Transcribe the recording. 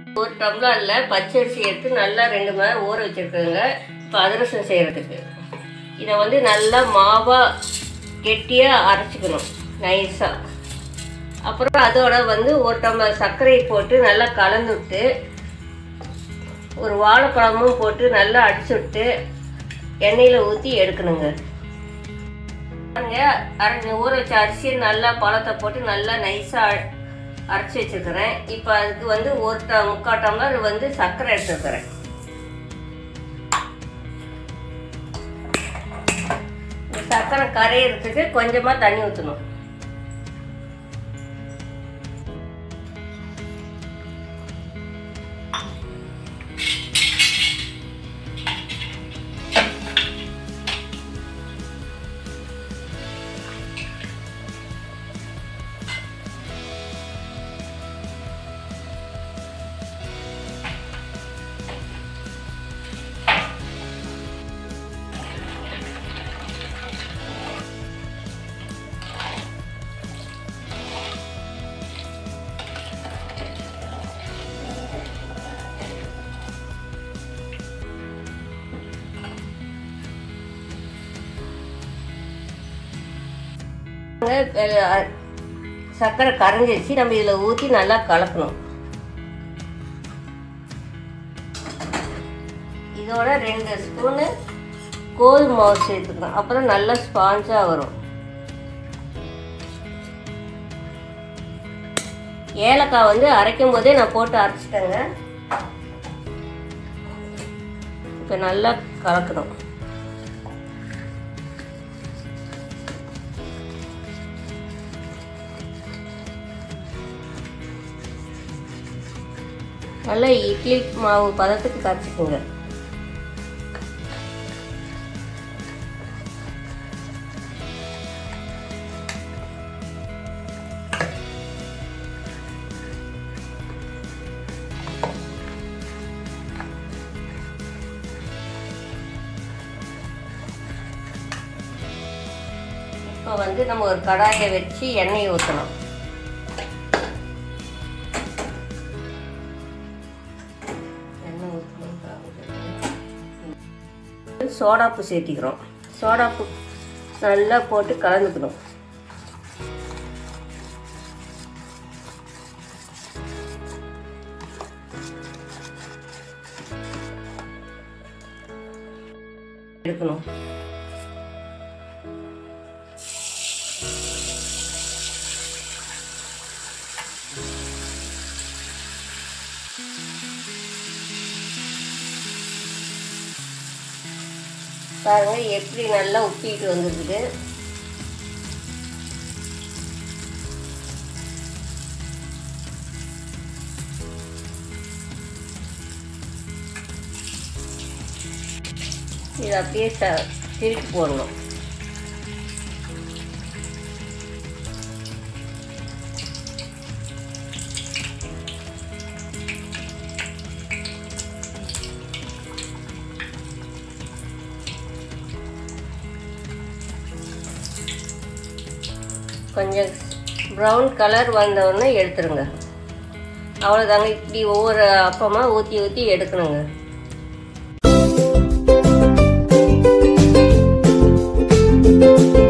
ஒரு டம்ளரில் பச்சரிசி எடுத்து நல்லா ரெண்டு மணி நேரம் ஊற வச்சுருக்குங்க இப்போ அதிரசம் செய்கிறதுக்கு இதை வந்து நல்லா மாவாக கெட்டியாக அரைச்சிக்கணும் நைஸாக அப்புறம் அதோட வந்து ஒரு டம்ளர் சர்க்கரையை போட்டு நல்லா கலந்து விட்டு ஒரு வாழைப்பழமும் போட்டு நல்லா அடிச்சு விட்டு எண்ணெயில் ஊற்றி எடுக்கணுங்க பாருங்க அரை ஊற வச்ச அரிசியை நல்லா பழத்தை போட்டு நல்லா நைஸாக அரைச்சி வச்சுருக்கிறேன் இப்போ அதுக்கு வந்து ஒரு ட முக்கால் டம்ளர் வந்து சர்க்கரை எடுத்துருக்கிறேன் இந்த சர்க்கரை கரையிறதுக்கு கொஞ்சமாக தண்ணி ஊற்றணும் அஹ் சர்க்கரை கரைஞ்சிருச்சு நம்ம இதில் ஊற்றி நல்லா கலக்கணும் இதோட ரெண்டு ஸ்பூனு கோல் மாவு சேர்த்துக்கணும் அப்புறம் நல்லா ஸ்பாஞ்சாக வரும் ஏலக்காய் வந்து அரைக்கும் போதே நான் போட்டு அரைச்சிட்டேங்க இப்போ நல்லா கலக்கணும் நல்லா இட்லி மாவு பதத்துக்கு கரைச்சிக்கோங்க இப்போ வந்து நம்ம ஒரு கடாயை வச்சு எண்ணெயை ஊற்றணும் எண்ணெய் ஊற்றணும் சோடாப்பு சேர்த்திக்கிறோம் சோடாப்பு நல்லா போட்டு கலந்துக்கணும் எடுக்கணும் பாருங்க எப்படி நல்லா உப்பிட்டு வந்துருக்குது இது அப்படியே த திருப்பி போடணும் கொஞ்சம் ப்ரௌன் கலர் வந்தவுடனே எடுத்துருங்க அவ்வளோதாங்க இப்படி ஒவ்வொரு அப்பமாக ஊற்றி ஊற்றி எடுக்கணுங்க thank you